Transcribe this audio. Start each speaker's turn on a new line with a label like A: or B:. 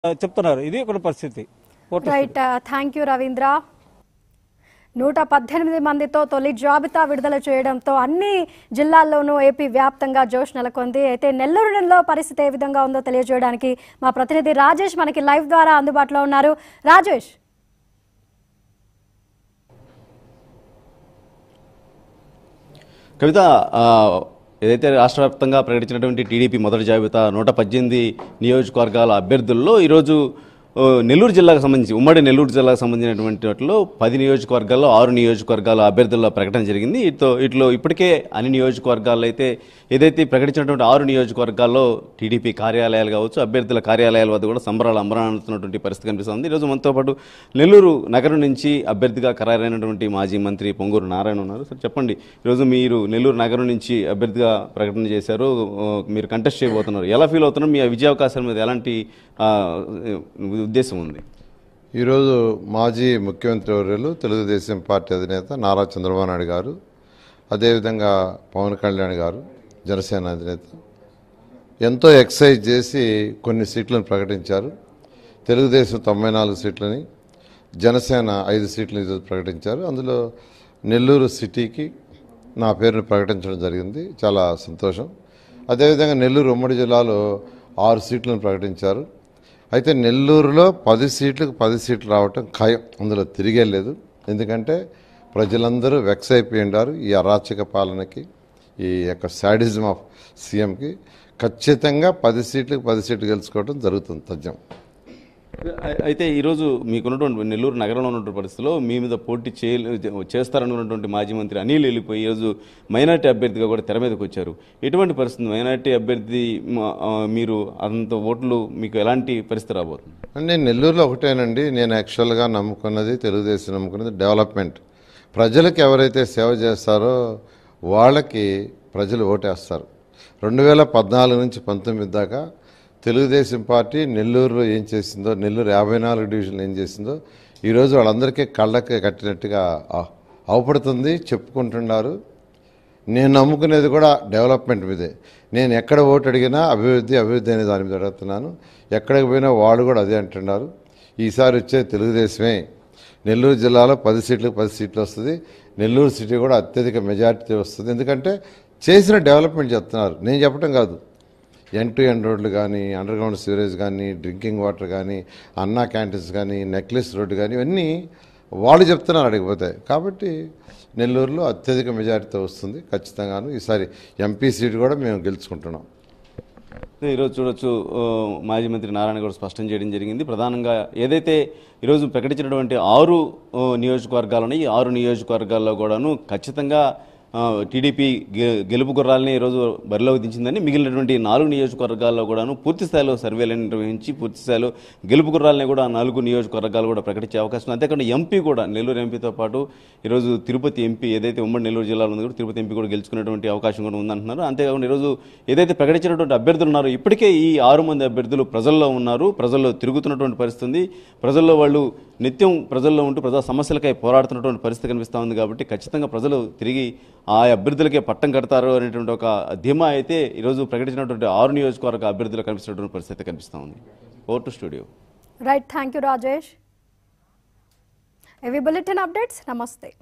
A: చెప్తున్నారు ఇది ఒక పరిస్థితి ఓటు
B: రైట్ థ్యాంక్ యూ రవీంద్ర నూట పద్దెనిమిది మందితో తొలి జాబితా విడుదల చేయడంతో అన్ని జిల్లాల్లోనూ ఏపీ వ్యాప్తంగా జోష్ నెలకొంది అయితే నెల్లూరులో పరిస్థితి ఏ విధంగా ఉందో తెలియజేయడానికి మా ప్రతినిధి రాజేష్ మనకి లైవ్ ద్వారా అందుబాటులో ఉన్నారు రాజేష్
C: కవిత ఆ, ఏదైతే రాష్ట్ర వ్యాప్తంగా ప్రకటించినటువంటి టీడీపీ మొదటి జాబితా నూట పద్దెనిమిది నియోజకవర్గాల అభ్యర్థుల్లో ఈరోజు ఆ, నెల్లూరు జిల్లాకు సంబంధించి ఉమ్మడి నెల్లూరు జిల్లాకు సంబంధించినటువంటి వాటిలో పది నియోజకవర్గాల్లో ఆరు నియోజకవర్గాల అభ్యర్థుల ప్రకటన జరిగింది ఇట్లో ఇట్లో ఇప్పటికే అన్ని నియోజకవర్గాల్లో అయితే ఏదైతే ప్రకటించినటువంటి ఆరు నియోజకవర్గాల్లో టీడీపీ కార్యాలయాలు కావచ్చు అభ్యర్థుల కార్యాలయాల వద్ద కూడా సంబరాలు అంబరానుతున్నటువంటి పరిస్థితి కనిపిస్తుంది ఈరోజు మనతో పాటు నెల్లూరు నగరం నుంచి అభ్యర్థిగా ఖరారైనటువంటి మాజీ మంత్రి పొంగూరు నారాయణ ఉన్నారు సార్ చెప్పండి ఈరోజు మీరు నెల్లూరు నగరం నుంచి అభ్యర్థిగా ప్రకటన చేశారు ఆ, మీరు కంటెస్ట్ చేయబోతున్నారు ఎలా ఫీల్ అవుతున్నారు మీ విజయ అవకాశాల మీద ఎలాంటి ఆ, ఉద్దేశం ఉంది
D: ఈరోజు మాజీ ముఖ్యమంత్రి వర్యులు తెలుగుదేశం పార్టీ అధినేత నారా చంద్రబాబు నాయుడు గారు అదేవిధంగా పవన్ కళ్యాణ్ గారు జనసేన అధినేత ఎంతో ఎక్సైజ్ చేసి కొన్ని సీట్లను ప్రకటించారు తెలుగుదేశం తొంభై నాలుగు సీట్లని జనసేన ఐదు సీట్లను ఈరోజు ప్రకటించారు అందులో నెల్లూరు సిటీకి నా పేరును ప్రకటించడం జరిగింది చాలా సంతోషం అదేవిధంగా నెల్లూరు ఉమ్మడి జిల్లాలో ఆరు సీట్లను ప్రకటించారు అయితే నెల్లూరులో పది సీట్లకు పది సీట్లు రావటం ఖాయం అందులో తిరిగే లేదు ఎందుకంటే ప్రజలందరూ వెక్స్ అయిపోయి ఉన్నారు ఈ అరాచక పాలనకి ఈ యొక్క శాడిజం ఆఫ్ సీఎంకి ఖచ్చితంగా పది సీట్లకు పది సీట్లు గెలుచుకోవడం జరుగుతుంది తథ్యం
C: అయి- అయితే ఈరోజు మీకున్నటువంటి నెల్లూరు నగరంలో ఉన్నటువంటి పరిస్థితిలో మీ మీద పోటీ చేయ చేస్తారనుకున్నటువంటి మాజీ మంత్రి అనిల్ వెళ్ళిపోయి ఈరోజు మైనార్టీ అభ్యర్థిగా కూడా తెర మీదకి వచ్చారు ఎటువంటి పరిస్థితి మైనార్టీ అభ్యర్థి మ- ఆ, మీరు అంత ఓట్లు మీకు ఎలాంటి పరిస్థితి రాబోతుంది
D: నేను నెల్లూరులో ఒకటేనండి నేను యాక్చువల్గా నమ్ముకున్నది తెలుగుదేశం నమ్ముకున్నది డెవలప్మెంట్ ప్రజలకు ఎవరైతే సేవ చేస్తారో వాళ్ళకి ప్రజలు ఓటేస్తారు రెండు వేల పద్నాలుగు నుంచి పంతొమ్మిది దాకా తెలుగుదేశం పార్టీ నెల్లూరులో ఏం చేసిందో నెల్లూరు యాభై నాలుగు డివిజన్లు ఏం చేసిందో ఈరోజు వాళ్ళందరికీ కళ్ళకి కట్టినట్టుగా ఆ- అవపడుతుంది చెప్పుకుంటున్నారు నేను నమ్ముకునేది కూడా డెవలప్మెంట్ మీదే నేను ఎక్కడ ఓటు అడిగినా అభివృద్ధి అభివృద్ధి అనే దాని మీద అడుగుతున్నాను ఎక్కడికి పోయినా వాళ్ళు కూడా అదే అంటున్నారు ఈసారి వచ్చే తెలుగుదేశమే నెల్లూరు జిల్లాలో పది సీట్లకు పది సీట్లు వస్తుంది నెల్లూరు సిటీ కూడా అత్యధిక మెజారిటీ వస్తుంది ఎందుకంటే చేసిన డెవలప్మెంట్ చెప్తున్నారు నేను చెప్పడం కాదు ఎన్ టు ఎన్ రోడ్లు కానీ అండర్ గ్రౌండ్ సివరేజ్ కానీ డ్రింకింగ్ వాటర్ కానీ అన్నా క్యాంటీన్స్ కానీ నెక్లెస్ రోడ్డు కానీ ఇవన్నీ వాళ్ళు చెప్తున్నారు అడిగిపోతే కాబట్టి నెల్లూరులో అత్యధిక మెజారిటీతో వస్తుంది ఖచ్చితంగాను ఈసారి ఎంపీ సీట్ కూడా మేము గెలుచుకుంటున్నాం
C: ఈరోజు చూడొచ్చు ఆ, మాజీ మంత్రి నారాయణ కూడా స్పష్టం చేయడం జరిగింది ప్రధానంగా ఏదైతే ఈరోజు ప్రకటించినటువంటి ఆరు ఆ, నియోజకవర్గాలు ఉన్నాయి ఈ ఆరు నియోజకవర్గాల్లో కూడాను ఖచ్చితంగా ఆ, టీడీపీ గె- గెలుపు గుర్రాలని ఈరోజు బరిలోకి దించిందని మిగిలినటువంటి నాలుగు నియోజకవర్గాల్లో కూడాను పూర్తి స్థాయిలో సర్వేలను నిర్వహించి పూర్తి స్థాయిలో గెలుపు గుర్రాలని కూడా ఆ నాలుగు నియోజకవర్గాలు కూడా ప్రకటించే అవకాశం ఉంది అంతేకాకుండా ఎంపీ కూడా నెల్లూరు ఎంపీతో పాటు ఈరోజు తిరుపతి ఎంపీ ఏదైతే ఉమ్మడి నెల్లూరు జిల్లాలో ఉంది కూడా తిరుపతి ఎంపీ కూడా గెలుచుకునేటువంటి అవకాశం కూడా ఉందంటున్నారు అంతేకాకుండా ఈరోజు ఏదైతే ప్రకటించినటువంటి అభ్యర్థులు ఉన్నారో ఇప్పటికే ఈ ఆరు మంది అభ్యర్థులు ప్రజల్లో ఉన్నారు ప్రజల్లో తిరుగుతున్నటువంటి పరిస్థితి ఉంది ప్రజల్లో వాళ్ళు నిత్యం ప్రజల్లో ఉంటూ ప్రజా సమస్యలకై పోరాడుతున్నటువంటి పరిస్థితి కనిపిస్తూ ఉంది కాబట్టి ఖచ్చితంగా ప్రజలు తిరిగి ఆ అభ్యర్థులకే పట్టం కడతారు అనేటువంటి ఒక ధీమా అయితే ఈరోజు ప్రకటించినటువంటి ఆరు నియోజకవర్గ అభ్యర్థులు కనిపిస్తున్నటువంటి పరిస్థితి కనిపిస్తూ ఉంది ఓటు studio
B: right thank you Rajesh ఇవి బులెటిన్ అప్డేట్స్ నమస్తే